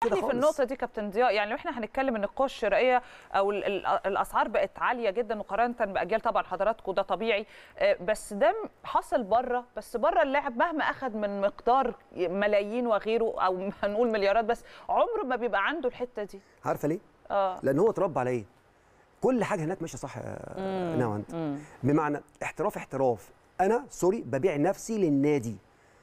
كده اسمح لي خالص في النقطه دي كابتن ضياء يعني لو احنا هنتكلم ان القوه الشرائيه او ال- ال- الاسعار بقت عاليه جدا مقارنه باجيال طبعا حضراتكم ده طبيعي آه، بس ده م- حصل بره بس بره اللاعب مهما اخذ من مقدار ملايين وغيره او هنقول مليارات بس عمره ما بيبقى عنده الحته دي عارفه ليه اه لان هو اتربى على ايه كل حاجه هناك ماشيه صح يا نوى انت بمعنى احتراف احتراف انا سوري ببيع نفسي للنادي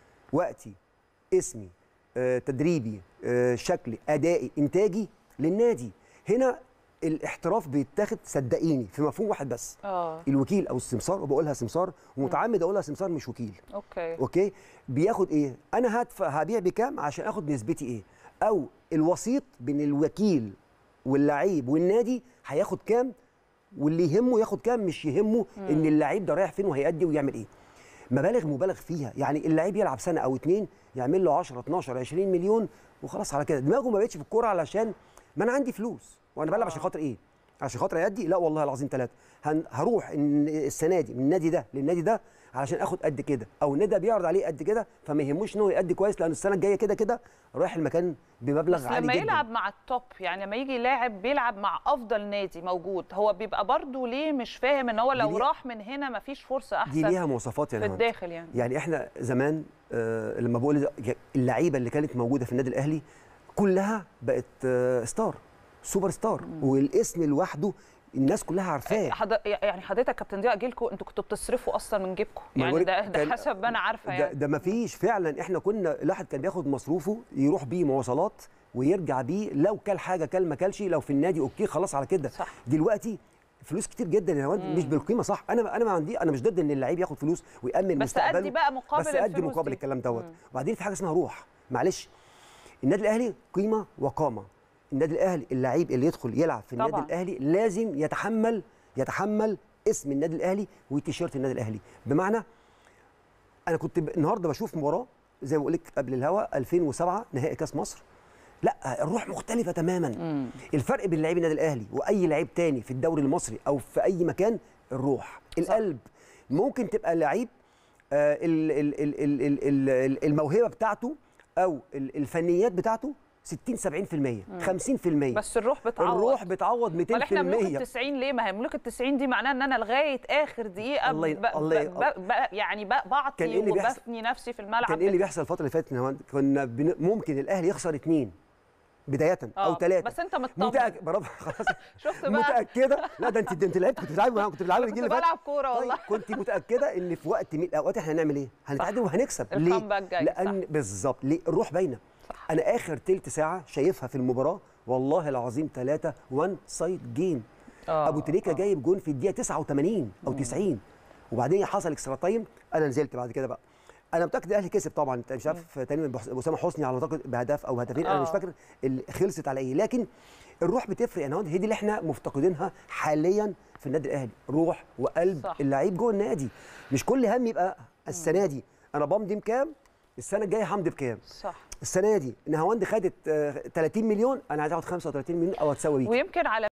وقتي اسمي آه، تدريبي آه، شكلي ادائي انتاجي للنادي هنا الاحتراف بيتاخد صدقيني في مفهوم واحد بس اه الوكيل او السمسار وبقولها سمسار ومتعمد اقولها سمسار مش وكيل اوكي اوكي بياخد ايه انا هدفع هبيع بكام عشان اخد نسبتي ايه او الوسيط بين الوكيل واللعيب والنادي هياخد كام واللي يهمه ياخد كام مش يهمه ان اللعيب ده رايح فين وهيأدي ويعمل ايه مبالغ مبالغ فيها يعني اللعيب يلعب سنه او اتنين يعمل له 10 12 20 مليون وخلاص على كده دماغه ما بقتش في الكوره علشان ما انا عندي فلوس وانا بلعب عشان خاطر ايه عشان خاطر ادي لا والله العظيم ثلاثه هروح إن السنه دي من النادي ده للنادي ده علشان اخد قد كده او النادي ده بيعرض عليه قد كده فما يهموش ان هو يأدي كويس لان السنه الجايه كده كده رايح المكان بمبلغ بس عالي لما جدا يلعب مع التوب يعني لما يجي لاعب بيلعب مع افضل نادي موجود هو بيبقى برضه ليه مش فاهم ان هو لو ليه- راح من هنا مفيش فرصه دي احسن ليها مواصفات في يعني الداخل يعني يعني احنا زمان آه لما بقول اللعيبه اللي كانت موجوده في النادي الاهلي كلها بقت آه ستار سوبر ستار والاسم لوحده الناس كلها عارفاه حض... يعني حضرتك كابتن ضياء جيلكم انتوا كنتوا بتصرفوا اصلا من جيبكم ما يعني بقولك ده, ده كان- حسب ما انا عارفه ده, يعني ده ما فيش فعلا احنا كنا الواحد كان بياخد مصروفه يروح بيه مواصلات ويرجع بيه لو كل حاجه كل ما كلش لو في النادي اوكي خلاص على كده صح. دلوقتي فلوس كتير جدا يا نواد مش بالقيمه صح انا انا ما عندي انا مش ضد ان اللعيب ياخد فلوس ويامن بس مستقبله أدي بقى مقابل بس ادي الفلوس مقابل دي. الكلام دوت وبعدين في حاجه اسمها روح معلش النادي الاهلي قيمه وقامه النادي الاهلي اللعيب اللي يدخل يلعب في النادي طبعاً. الاهلي لازم يتحمل يتحمل اسم النادي الاهلي وتيشيرت النادي الاهلي بمعنى انا كنت ب... النهارده بشوف مباراه زي ما بقول لك قبل الهوا 2007 نهائي كاس مصر لا الروح مختلفه تماما الفرق بين لعيب النادي الاهلي واي لعيب تاني في الدوري المصري او في اي مكان الروح القلب ممكن تبقى لعيب آه، ال- ال- ال- ال- ال- ال- ال- الموهبه بتاعته او ال- الفنيات بتاعته 60 70% 50% بس الروح بتعوض الروح بتعوض 200% امال احنا ملوك ال 90 ليه؟ ما هي ملوك ال 90 دي معناها ان انا لغايه اخر دقيقه الله ي- ب... الله ي- ب... ب... ب... يعني ب... بعطي كان إيه اللي بيحصل؟ وبفني نفسي في الملعب كان ايه اللي بيحصل الفتره اللي فاتت نهاوند؟ كنا بن... ممكن الاهلي يخسر اثنين بدايه او آه، ثلاثه بس أنت مطمن. متأكد برافو خلاص شفت بقى؟ متاكده لا ده انت ده انت لعبت كنت بتلعب كنت بتلعب أنا الجيل كنت اللي فات بلعب كورة والله. طيب كنت متاكده ان في وقت من الاوقات احنا هنعمل ايه؟ هنتعادل وهنكسب ليه؟ الكامباك جاي، لان بالظبط ليه؟ الروح باينه صح. انا اخر تلت ساعه شايفها في المباراه والله العظيم ثلاثه وان سايد جيم آه، ابو تريكه جايب جون في الدقيقه 89 او 90 وبعدين حصل اكسترا تايم انا نزلت بعد كده بقى انا متاكد الاهلي كسب طبعا انت مش عارف تقريبا بحس- اسامه حسني على ما اعتقد بهدف او هدفين انا مش آه. فاكر اللي خلصت على ايه لكن الروح بتفرق انا هي دي اللي احنا مفتقدينها حاليا في النادي الاهلي روح وقلب صح. اللعيب جوه النادي مش كل هم يبقى السنه دي انا بمضي بكام السنه الجايه همضي بكام صح السنه دي نهاوند خدت آه، 30 مليون انا عايز اخد 35 مليون او اتساوي بيه ويمكن على